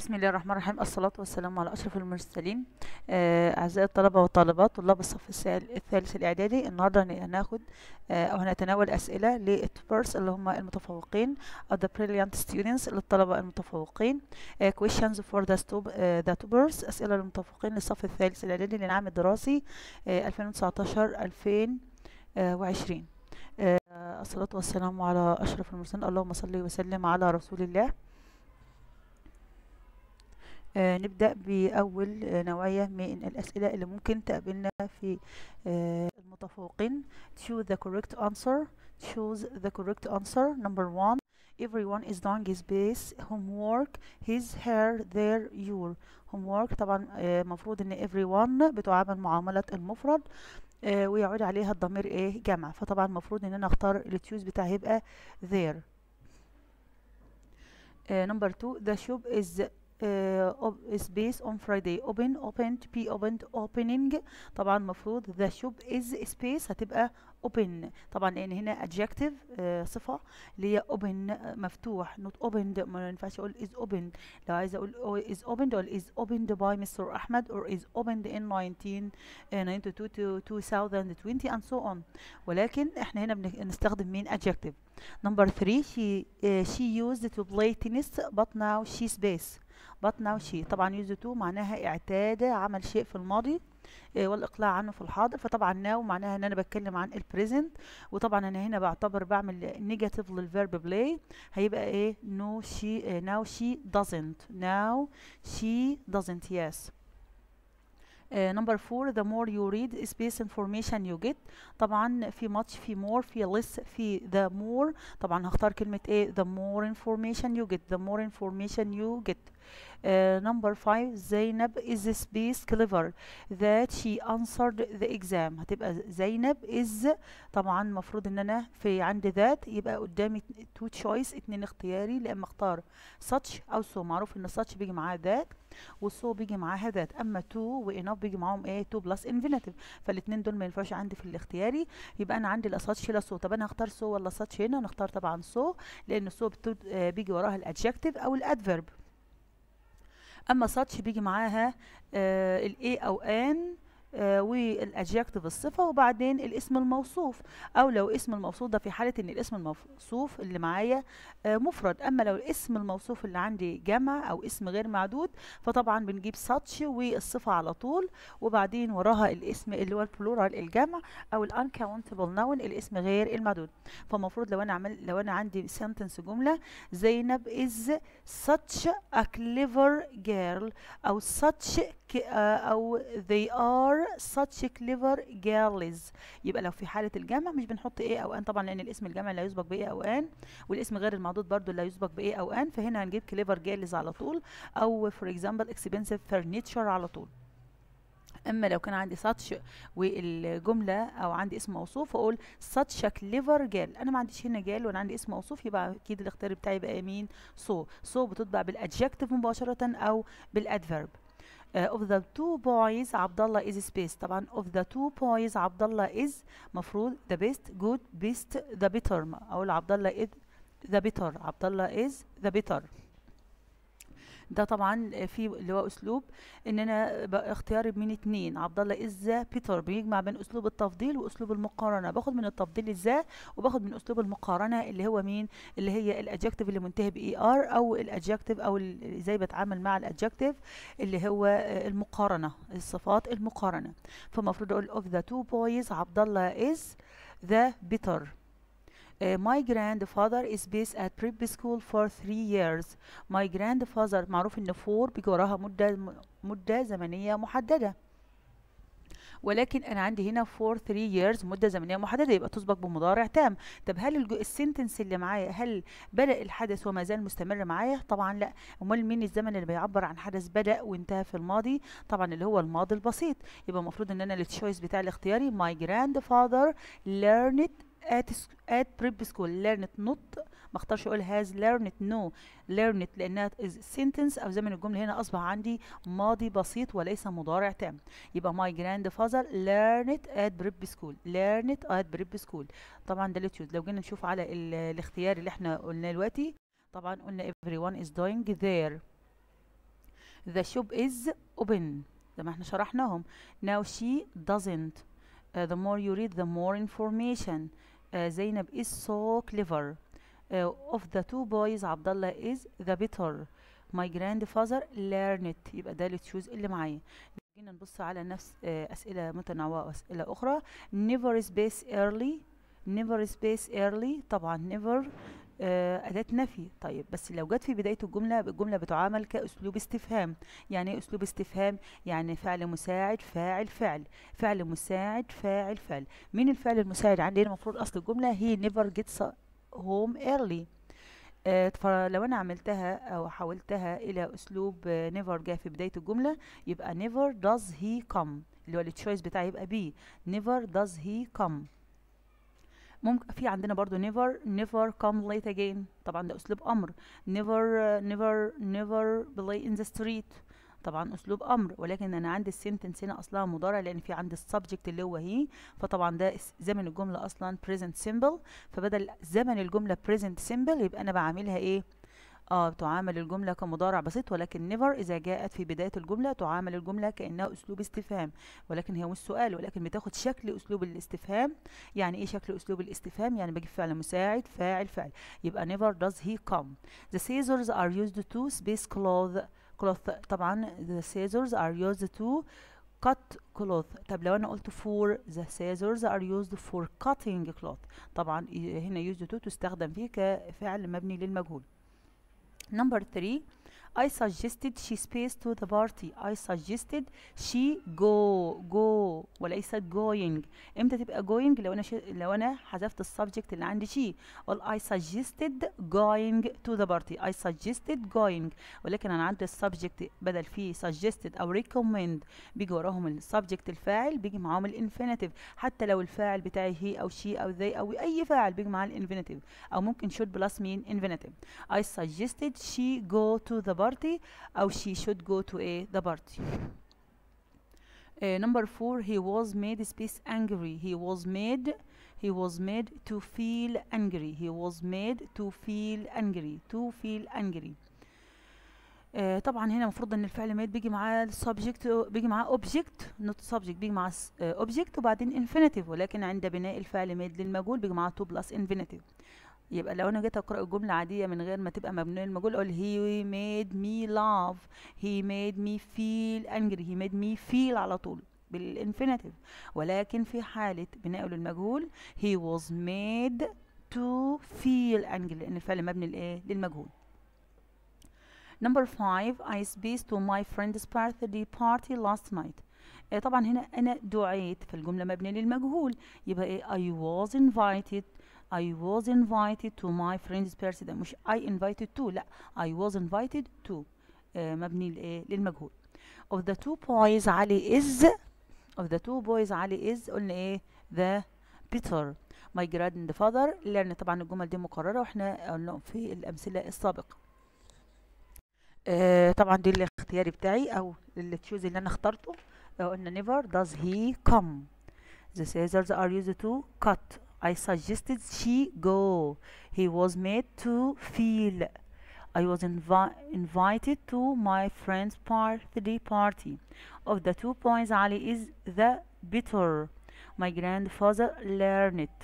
بسم الله الرحمن الرحيم الصلاة والسلام على أشرف المرسلين آه، أعزائي الطلبة والطالبات طلاب الصف السا- الثالث الإعدادي النهاردة هن- هناخد آه، أو هنتناول أسئلة للتوبرز اللي هم المتفوقين أو the brilliant students للطلبة المتفوقين آه، questions for the, stub, آه, the tubers أسئلة للمتفوقين للصف الثالث الإعدادي للعام الدراسي آه، 2019-2020 آه، الصلاة والسلام على أشرف المرسلين اللهم صل وسلم على رسول الله آه، نبدأ بأول آه، نوعية من الأسئلة اللي ممكن تقابلنا في آه، المتفوقين choose the correct answer choose the correct answer number one everyone is doing his best homework his her their your homework طبعا آه، مفروض ان everyone بتعامل معاملة المفرد آه، ويعود عليها الضمير ايه جمع فطبعا المفروض ان انا اختار التشوز بتاعي يبقى their Uh, number two, the shop is uh, op- is based on Friday. Open, opened, be opened, opening. طبعا المفروض the shop is space هتبقى open. طبعا لأن هنا adjective uh, صفة اللي هي open uh, مفتوح not opened ما ينفعش أقول is opened. لو عايزة أقول oh, is opened أقول is opened by Mr. أحمد or is opened in 1992 to 2020 and so on. ولكن احنا هنا بنستخدم مين adjective. Number three, she uh, she used to play tennis but now she's base. But now she طبعا used to معناها اعتاد عمل شيء في الماضي آه، والإقلاع عنه في الحاضر فطبعا now معناها ان انا بتكلم عن البريزنت وطبعا انا هنا بعتبر بعمل نيجاتيف للفيرب بلاي هيبقى ايه no she آه، now she doesn't now she doesn't yes Uh, number four the more you read space information you get طبعا في much في more في less في the more طبعا هختار كلمة ايه the more information you get the more information you get uh, number five زينب is space clever that she answered the exam هتبقى زينب is طبعا المفروض ان انا في عندي that يبقى قدامي two choice اتنين اختياري لأما اختار such او so معروف ان such بيجي معاه that والسو بيجي معاها ذات اما تو واناف بيجي معاهم ايه تو بلس انفينيتيف فالاثنين دول ما ينفعش عندي في الاختياري يبقى انا عندي لا ساتش لا سو طب انا هختار سو ولا ساتش هنا نختار طبعا سو لان سو بيجي وراها الادجكتيف او الادفيرب اما ساتش بيجي معاها آه الاي او ان آه والادجكتيف الصفة وبعدين الاسم الموصوف او لو اسم الموصوف ده في حالة ان الاسم الموصوف اللي معايا آه مفرد اما لو الاسم الموصوف اللي عندي جمع او اسم غير معدود فطبعا بنجيب such والصفة على طول وبعدين وراها الاسم اللي هو البلورال الجمع او الانكاونتبل نون الاسم غير المعدود فالمفروض لو انا عمل لو انا عندي sentence جملة زينب is such a clever girl او such ك- آه، او they are such clever girls يبقى لو في حالة الجمع مش بنحط ايه او ان طبعا لان الاسم الجمع لا يسبق بايه او ان والاسم غير المعدود برضو لا يسبق بايه او ان فهنا هنجيب clever girls على طول او for example expensive furniture على طول اما لو كان عندي such والجمله او عندي اسم موصوف اقول such a clever girl انا ما عنديش هنا جال وانا عندي اسم موصوف يبقى اكيد الاختيار بتاعي يبقى مين so so بتطبع بالادجكتيف مباشره او بالادفيرب Uh, of the two boys عبد الله is space طبعا of the two boys عبد الله is مفروض the best good best the better اقول عبد الله is the better عبد الله is the better ده طبعا في اللي هو اسلوب ان انا ب- اختياري من اتنين عبد الله ازا بيتر بيجمع بين اسلوب التفضيل واسلوب المقارنه باخد من التفضيل ازا وباخد من اسلوب المقارنه اللي هو مين اللي هي الادجكتيف اللي منتهي باي ار او الادجكتيف او ال- ازاي بتعامل مع الادجكتيف اللي هو آه، المقارنه الصفات المقارنه فالمفروض اقول of the two boys عبد الله is the better Uh, my grandfather is based at prep school for three years. My grandfather معروف ان for بيجي وراها مدة مدة زمنية محددة. ولكن انا عندي هنا for 3 years مده زمنيه محدده يبقى تسبق بمضارع تام طب هل الج- السنتنس اللي معايا هل بدا الحدث وما زال مستمر معايا طبعا لا امال مين الزمن اللي بيعبر عن حدث بدا وانتهى في الماضي طبعا اللي هو الماضي البسيط يبقى المفروض ان انا التشويس بتاعي الاختياري my grandfather learned at س- at prep school learned not ما اختارش اقول has learned no learned لانها is sentence او زمن الجمله هنا اصبح عندي ماضي بسيط وليس مضارع تام يبقى my grandfather learned at prep school learned at prep school طبعا ده التشوز لو جينا نشوف على ال- الاختيار اللي احنا قلناه دلوقتي طبعا قلنا everyone is doing there the shop is open زي ما احنا شرحناهم now she doesn't uh, the more you read the more information uh, زينب is so clever uh, of the two boys عبد الله is the better my grandfather learned يبقى ده التشوز اللي معايا جينا نبص على نفس آه، أسئلة متنوعة وأسئلة أخرى never space early never space early طبعا never آه، أداة نفي طيب بس لو جت في بداية الجملة الجملة بتعامل كأسلوب استفهام يعني إيه أسلوب استفهام يعني فعل مساعد فاعل فعل فعل مساعد فاعل فعل مين الفعل المساعد عندنا المفروض أصل الجملة هي never gets home early آه، فلو انا عملتها او حولتها الى اسلوب آه، never جاء في بدايه الجمله يبقى never does he come اللي هو التشويس بتاعي يبقى بي never does he come ممكن في عندنا برضو never never come late again طبعا ده اسلوب امر never آه، never never play in the street طبعا اسلوب امر ولكن انا عندي السنتنس هنا اصلها مضارع لان في عندي السبجكت اللي هو هي فطبعا ده اس- زمن الجمله اصلا present simple فبدل زمن الجمله present simple يبقى انا بعملها ايه اه تعامل الجملة كمضارع بسيط ولكن never إذا جاءت في بداية الجملة تعامل الجملة كأنها أسلوب استفهام ولكن هي مش سؤال ولكن بتاخد شكل أسلوب الاستفهام يعني إيه شكل أسلوب الاستفهام يعني بجيب فعل مساعد فاعل فعل يبقى never does he come the scissors are used to space cloth cloth طبعا the scissors are used to cut cloth طب لو أنا قلت for the scissors are used for cutting cloth طبعا هنا used to تستخدم فيه كفعل مبني للمجهول Number three, I suggested she space to the party. I suggested she go go وليست going. امتى تبقى going لو انا ش... لو انا حذفت السبجكت اللي عندي she. قول I suggested going to the party. I suggested going. ولكن انا عندي السبجكت بدل فيه suggested او recommend بيجي وراهم السبجكت الفاعل بيجي معاهم الانفينيتيف حتى لو الفاعل بتاعي هي او she او they او اي فاعل بيجي معاه الانفينيتيف او ممكن should بلس مين infinitive. I suggested she go to the party أو she should go to a the party. Uh, number four, he was made space angry. He was made he was made to feel angry. He was made to feel angry. To feel angry. آه طبعا هنا المفروض ان الفعل ميد بيجي معاه السبجكت بيجي معاه اوبجكت نوت سبجكت بيجي معاه اوبجكت وبعدين انفينيتيف ولكن عند بناء الفعل ميد للمجهول بيجي معاه تو بلس انفينيتيف يبقى لو انا جيت اقرا الجمله عاديه من غير ما تبقى مبنيه للمجهول اقول he made me laugh he made me feel angry he made me feel على طول بالانفينيتيف ولكن في حاله بناء للمجهول he was made to feel angry لان الفعل مبني لايه للمجهول Number five, I spaced to my friend's birthday party last night. آه طبعا هنا أنا دعيت فالجملة مبنية للمجهول يبقى إيه I was invited I was invited to my friend's birthday مش I invited to لا I was invited to آه مبني لإيه للمجهول of the two boys علي is of the two boys علي is قلنا إيه the Peter my grandfather لأن طبعا الجمل دي مكررة وإحنا قلنا في الأمثلة السابقة آه طبعا دي الاختياري بتاعي او التشوز اللي انا اخترته آه قلنا never does he come the scissors are used to cut I suggested she go he was made to feel I was invi invited to my friend's birthday party of the two points Ali is the better my grandfather learned it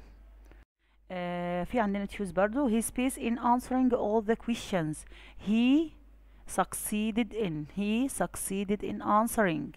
آه في عندنا تشوز برضو he space in answering all the questions he succeeded in he succeeded in answering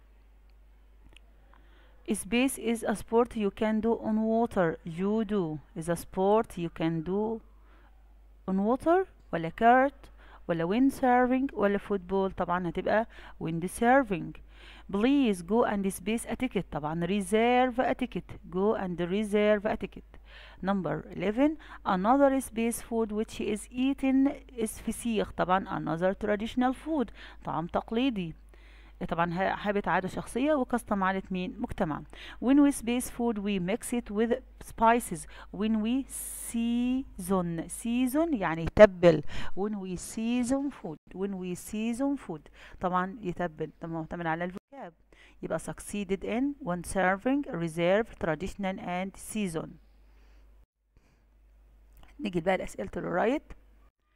space is a sport you can do on water judo is a sport you can do on water ولا kart ولا windsurfing ولا football طبعا هتبقى windsurfing please go and space a ticket طبعا reserve a ticket go and reserve a ticket number 11 another space food which is eaten is فسيخ طبعا another traditional food طعام تقليدي طبعا حابت عادة شخصية وكاستم عادة مين مجتمع when we space food we mix it with spices when we season season يعني يتبل when we season food when we season food طبعا يتبل طبعا معتمد على الفوكاب يبقى succeeded in when serving reserve traditional and season نيجي بقى لأسئلة الرايت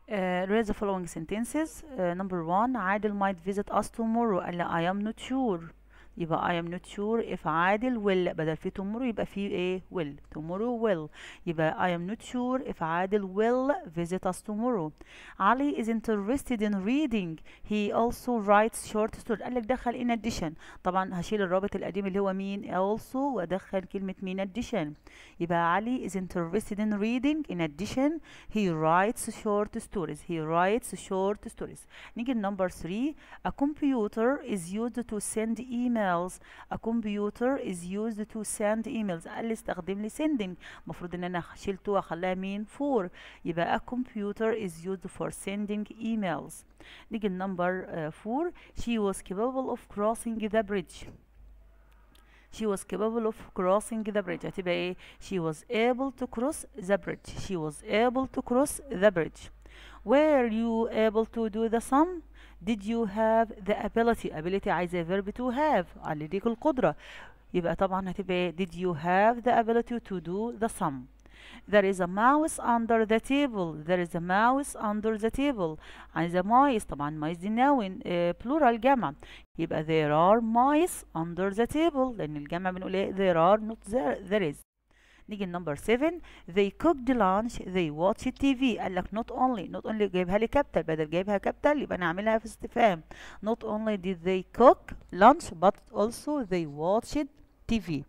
Uh, read the following sentences. Uh, number one, عادل might visit us tomorrow. قال لا I am not sure. يبقى I am not sure if عادل will بدل في tomorrow يبقى في ايه will tomorrow will يبقى I am not sure if عادل will visit us tomorrow علي is interested in reading he also writes short stories قال لك دخل in addition طبعا هشيل الرابط القديم اللي هو مين also وادخل كلمة مين addition يبقى علي is interested in reading in addition he writes short stories he writes short stories نيجي number 3 a computer is used to send emails a computer is used to send emails قال لي استخدم لي sending المفروض ان انا شلته واخليها مين for يبقى a computer is used for sending emails نيجي number 4 she was capable of crossing the bridge she was capable of crossing the bridge هتبقى ايه she was able to cross the bridge she was able to cross the bridge were you able to do the sum did you have the ability ability عايزة verb to have على ديك القدرة يبقى طبعا هتبقى ايه did you have the ability to do the sum There is a mouse under the table. There is a mouse under the table. عايزة mice طبعا mice دي noun uh, plural جمع يبقى there are mice under the table لأن الجمع بنقول ايه there are not there there is نيجي number 7 they cooked lunch they watched TV قال لك not only not only جايبها لي كابيتال بدل جايبها كابيتال يبقى نعملها في استفهام not only did they cook lunch but also they watched TV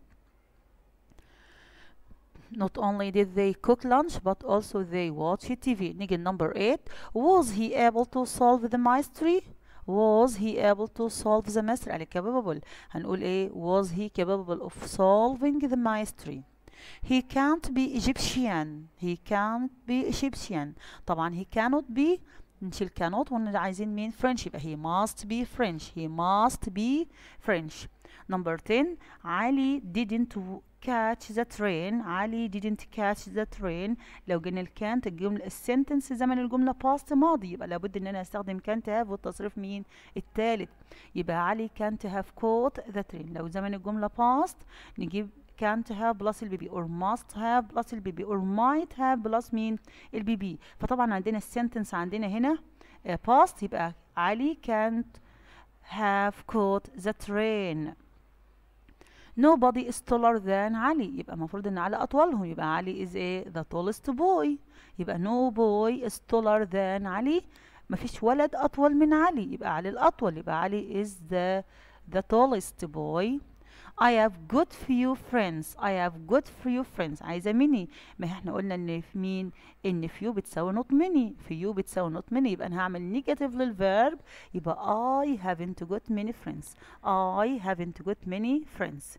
not only did they cook lunch but also they watched TV نيجي number 8 was he able to solve the mystery was he able to solve the mystery قال capable هنقول ايه was he capable of solving the mystery he can't be Egyptian he can't be Egyptian طبعا he cannot be نشيل cannot وعايزين مين French يبقى he must be French he must be French number 10 علي didn't catch the train علي didn't catch the train لو جينا الكانت الجملة السنتنس زمن الجملة past ماضي يبقى لابد ان انا استخدم can't have والتصريف مين التالت يبقى علي can't have caught the train لو زمن الجملة past نجيب can't have بلس البي بي or must have بلس البي بي or might have بلس مين البي بي فطبعا عندنا السنتنس عندنا هنا uh, past يبقى علي can't have caught the train nobody is taller than علي يبقى المفروض ان علي اطولهم يبقى علي is a the tallest boy يبقى no boy is taller than علي مفيش ولد اطول من علي يبقى علي الاطول يبقى علي is the the tallest boy I have good few friends I have good few friends عايزة many ما احنا قلنا ان في مين ان few بتساوي not many few بتساوي not many يبقى انا هعمل negative للverb يبقى I haven't got many friends I haven't got many friends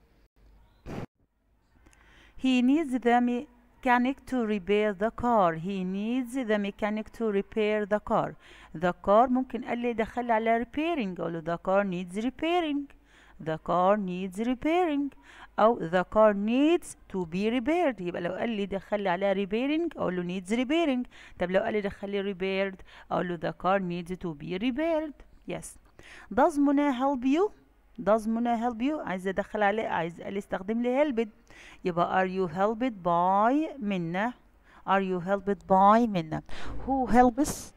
He needs the mechanic to repair the car. He needs the mechanic to repair the car. The car ممكن قال لي دخل على repairing أقول له the car needs repairing. The car needs repairing أو the car needs to be repaired يبقى لو قال لي دخل لي عليها repairing أقول له needs repairing طب لو قال لي دخل لي repaired أقول له the car needs to be repaired yes does منى help you does منى help you عايز ادخل عليه عايز قال لي استخدم لي helped يبقى are you helped by منى are you helped by منى who helps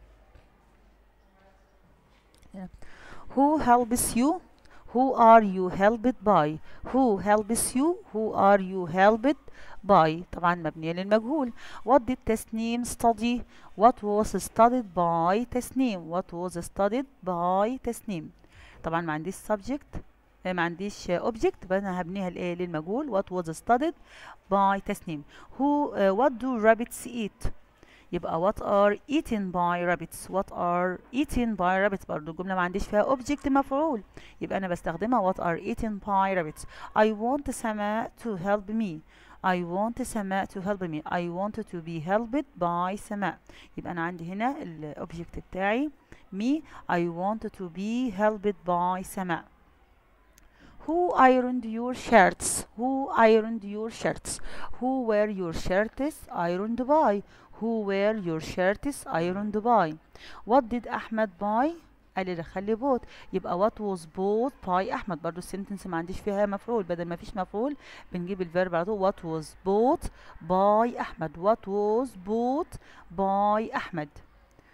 who helps you who are you helped by who helps you who are you helped by طبعا مبنية للمجهول what did تسنيم study what was studied by تسنيم what was studied by تسنيم طبعا ما عنديش subject ما عنديش object يبقى انا هبنيها لايه للمجهول what was studied by تسنيم who uh, what do rabbits eat يبقى what are eaten by rabbits what are eaten by rabbits برضو الجملة ما عنديش فيها object مفعول يبقى أنا بستخدمها what are eaten by rabbits I want سماء to help me I want سماء to help me I want to be helped by سماء يبقى أنا عندي هنا الأوبجكت بتاعي me I want to be helped by سماء Who ironed your shirts? Who ironed your shirts? Who were your shirts ironed by? Who were your shirts ironed by? What did Ahmed buy? قال لي دخل لي بوت يبقى what was bought by احمد برضو السنتنس ما عنديش فيها مفعول بدل ما فيش مفعول بنجيب الفيرب على طول what was bought by احمد what was bought by احمد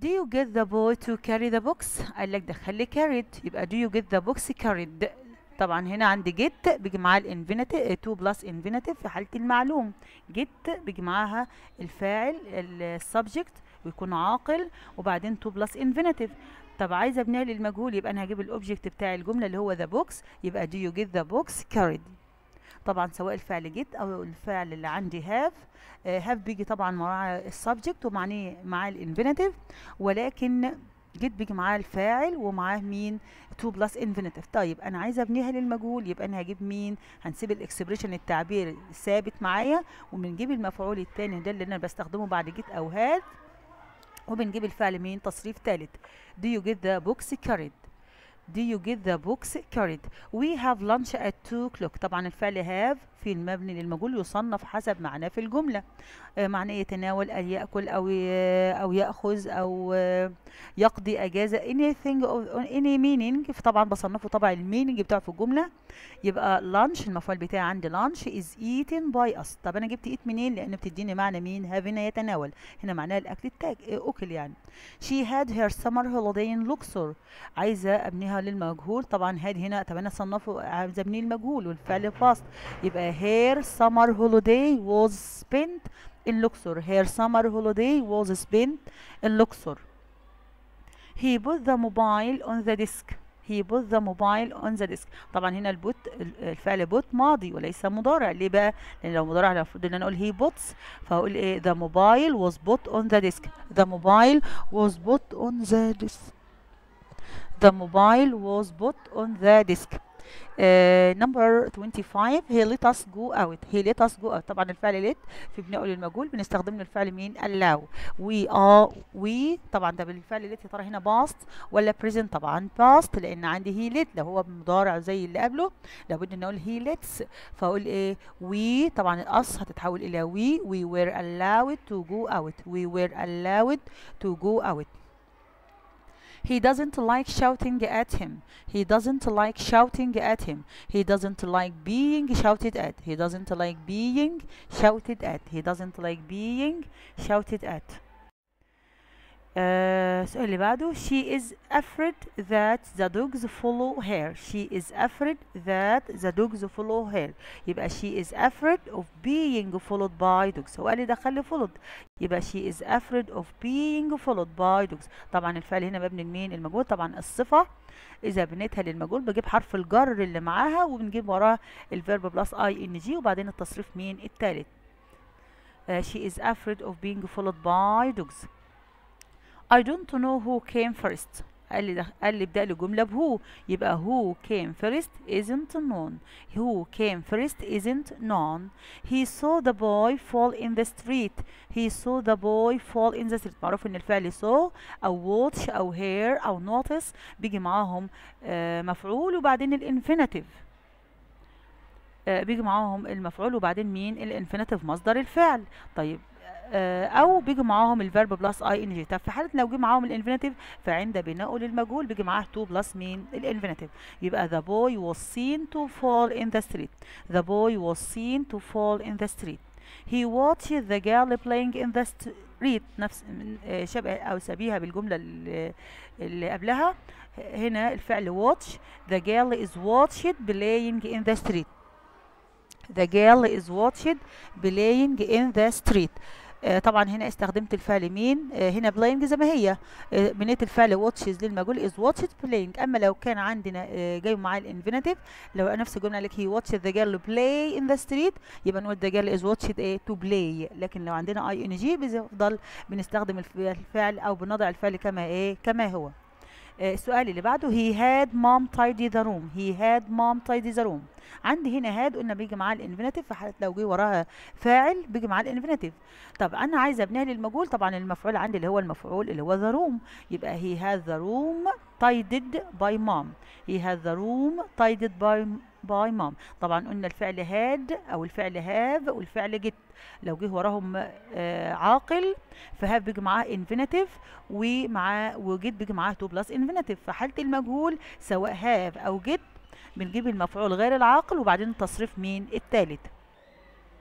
do you get the boy to carry the box قال لك دخل لي carried يبقى do you get the box carried طبعا هنا عندي get بيجي معاها الانفينيتيف 2 بلس انفينيتيف في حاله المعلوم get بيجي معاها الفاعل السبجكت ويكون عاقل وبعدين 2 بلس انفينيتيف طب عايزه ابنيها للمجهول يبقى انا هجيب الاوبجكت بتاع الجمله اللي هو the box يبقى do you get the box carried طبعا سواء الفعل get او الفعل اللي عندي have هاف بيجي طبعا مع السبجكت ومعناه معاه الانفينيتيف ولكن جيت بيجي معاه الفاعل ومعاه مين 2 بلس انفينيتيف طيب انا عايزه ابنيها للمجهول يبقى انا هجيب مين هنسيب الاكسبريشن التعبير ثابت معايا وبنجيب المفعول الثاني ده اللي انا بستخدمه بعد جيت او هاد وبنجيب الفعل مين تصريف ثالث do you get the books carried Do you get the books carried? We have lunch at 2 o'clock. طبعا الفعل have في المبني للمجهول يصنف حسب معناه في الجملة. آه معناه يتناول أو يأكل أو أو يأخذ أو يقضي أجازة anything of any meaning فطبعا بصنفه طبعا المينينج بتاعه في الجملة يبقى lunch المفعول بتاعي عندي lunch is eaten by us. طب أنا جبت eat منين؟ لأن بتديني معنى مين؟ have هنا يتناول. هنا معناه الأكل التاج أكل يعني. She had her summer holiday in Luxor. عايزة أبنيها للمجهول طبعا هاد هنا طب انا صنفه عايزه ابنيه المجهول والفعل باست يبقى her summer holiday was spent in Luxor her summer holiday was spent in Luxor he put the mobile on the desk he put the mobile on the desk طبعا هنا البوت الفعل بوت ماضي وليس مضارع ليه بقى لان لو مضارع المفروض ان انا اقول he puts فاقول ايه the mobile was put on the desk the mobile was put on the desk the mobile was put on the desk uh, number 25 he let us go out he let us go out طبعا الفعل let في بناء للمجهول بنستخدم له الفعل مين allow we are we طبعا ده بالفعل let يا ترى هنا past ولا present طبعا past لان عندي he let لو هو مضارع زي اللي قبله لابد ان اقول he lets فاقول ايه we طبعا الاس هتتحول الى we we were allowed to go out we were allowed to go out He doesn't like shouting at him. He doesn't like shouting at him. He doesn't like being shouted at. He doesn't like being shouted at. He doesn't like being shouted at. السؤال اللي بعده she is afraid that the dogs follow her she is afraid that the dogs follow her يبقى she is afraid of being followed by dogs هو قال لي دخل لي followed يبقى she is afraid of being followed by dogs طبعا الفعل هنا مبني لمين المجهول طبعا الصفة إذا بنيتها للمجهول بجيب حرف الجر اللي معاها وبنجيب وراه الفيرب بلس اي ان جي وبعدين التصريف مين التالت uh, she is afraid of being followed by dogs I don't know who came first قال لي ده قال لي ابدأ لي جملة بهو يبقى who came first isn't known who came first isn't known he saw the boy fall in the street he saw the boy fall in the street معروف ان الفعل saw او watch او hear او notice بيجي معاهم آه مفعول وبعدين الانفينيتيف آه بيجي معاهم المفعول وبعدين مين الانفينيتيف مصدر الفعل طيب او بيجي معاهم الفيرب بلس اي ان جي طب في حاله لو جه معاهم الانفينيتيف فعند بناءه للمجهول بيجي معاه 2 بلس مين الانفينيتيف يبقى the boy was seen to fall in the street the boy was seen to fall in the street he watched the girl playing in the street نفس شبه او شبيهه بالجمله اللي, اللي قبلها هنا الفعل watch the girl is watched playing in the street the girl is watched playing in the street آه طبعا هنا استخدمت الفعل مين آه هنا playing زي ما هي آه بنيت الفعل watches للمجهول is watched playing اما لو كان عندنا جاي معاه الانفينيتيف لو نفس الجمله لك he watched the girl play in the street يبقى نقول the girl is watched ايه to play لكن لو عندنا اي ان جي بنفضل بنستخدم الفعل او بنضع الفعل كما ايه كما هو السؤال اللي بعده he had mom tidy the room he had mom tidy the room عندي هنا had قلنا بيجي معاه الانفينيتيف في حاله لو جه وراها فاعل بيجي معاه الانفينيتيف طب انا عايزه ابنيها للمجهول طبعا المفعول عندي اللي هو المفعول اللي هو the room يبقى he had the room tidied by mom he had the room tidied by by mom طبعا قلنا الفعل had او الفعل have والفعل get لو جه وراهم آه عاقل فهاف بيجي معاه انفينيتيف ومعاه وجيت بيجي معاه تو بلس انفينيتيف في حاله المجهول سواء هاف او جيت بنجيب المفعول غير العاقل وبعدين تصريف مين التالت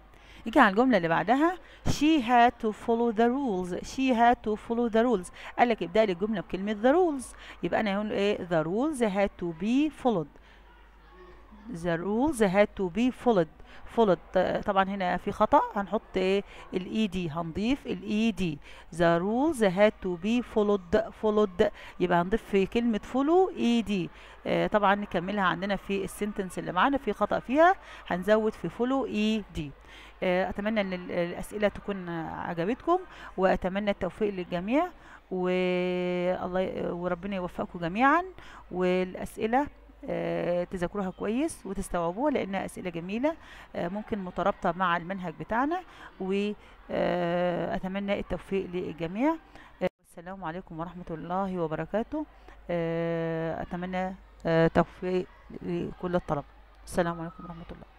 يجي على الجملة اللي بعدها she had to follow the rules she had to follow the rules قال لك ابدأ لي الجملة بكلمة the rules يبقى أنا هقول إيه the rules had to be followed the rules had to be followed followed ط- طبعا هنا في خطأ هنحط ايه الاي دي هنضيف الاي دي the rules had to be followed followed يبقى هنضيف في كلمة follow اي دي آه طبعا نكملها عندنا في السنتنس اللي معانا في خطأ فيها هنزود في follow اي دي آه اتمنى ان ال- الاسئلة تكون عجبتكم واتمنى التوفيق للجميع والله ي- وربنا يوفقكم جميعا والاسئلة آه، تذاكروها كويس وتستوعبوها لانها اسئله جميله آه، ممكن مترابطه مع المنهج بتاعنا واتمنى التوفيق للجميع آه، السلام عليكم ورحمه الله وبركاته آه، اتمنى آه، توفيق لكل الطلبه السلام عليكم ورحمه الله